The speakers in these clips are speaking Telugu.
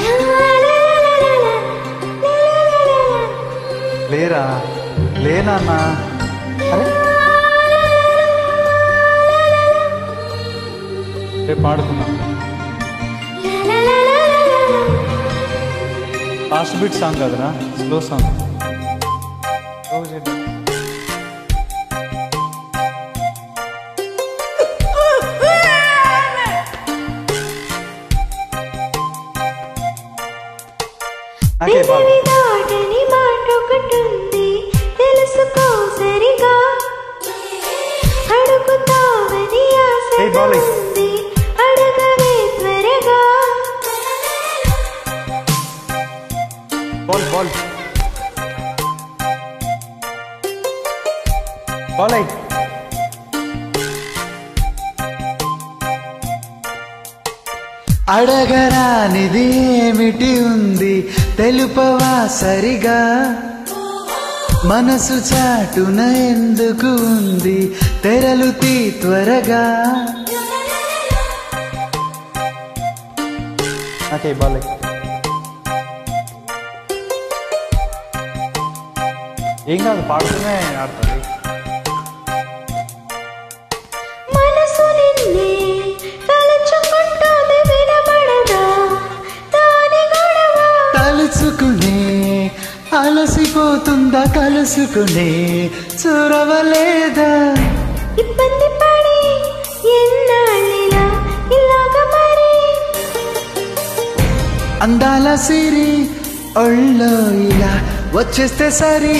లేరా లేనా అన్నా అరే రేపు పాడుకుందాం ఫాస్ట్ బీట్ సాంగ్ కదరా స్లో సాంగ్ స్లో చేద్దాం నాకే పాడు పెదవి దాటని మాటొకటుంది తెలుసుకో సరిగా అడుగుతావని Hey, ఆశగా Bolly. ఉంది అడగవే త్వరగా బాల్ బాల్ బాల్ అయ్యి అడగరానిది ఏమిటి ఉంది తెలుపవా సరిగా మనసు చాటున ఎందుకు ఉంది తెరలు తీ త్వరగా ఓకే బాలే ఏం కాదు పాడుతూనే ఆడుతుంది మనసు నిన్నే తలుచుకుంటోంది వినబడదా దాని గొడవ తలుచుకునే అలసిపోతుందా కలుసుకునే చూరవలేదా ఇబ్బంది పడి ఎన్నాళ్ళిలా ఇలాగ మరి అందాల సిరి ఒళ్ళో ఇలా వచ్చేస్తే సరి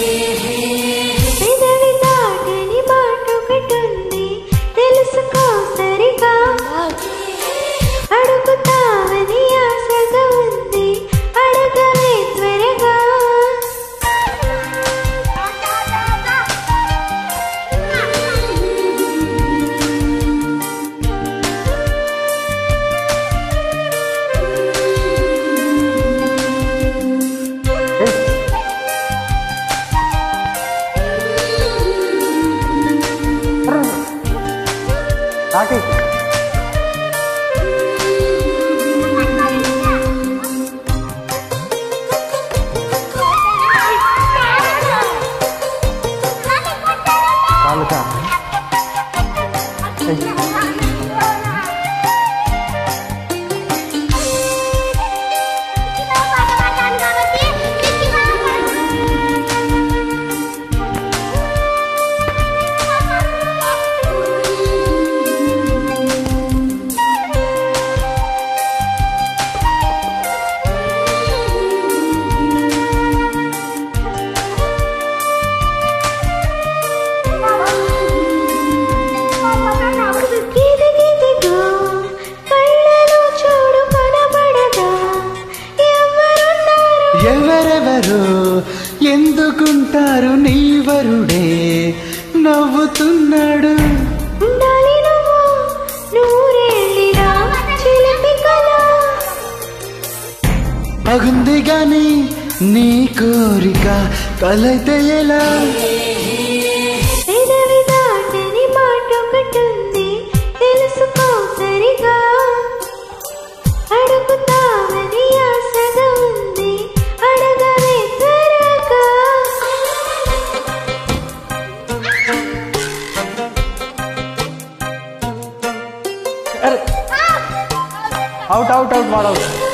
పెదవి దాటని మాటొకటుంది తెలుసుకో సరిగా అడుగుతావని ఆశగా ఉంది అడగవే త్వరగా నాకే కాలుకా గిదిగిదిగో కళ్ళలో చూడు కనబడదా ఎవరున్నారు ఎవరెవరు ఎందుకుంటారు నీవరుడే నవ్వుతున్నాడు ఉండాలి నువ్వు నూరేళ్ళిరా చిలిపి కళ పగుంది గాని నీ కోరిక కలైతే ఎలా పెదవి దాటని మాటొకటుంది తెలుసుకో సరిగా అడుగుతావని ఆశగా ఉంది అడగవే త్వరగా అవుట్ అవుట్ అవుట్ వాడవుట్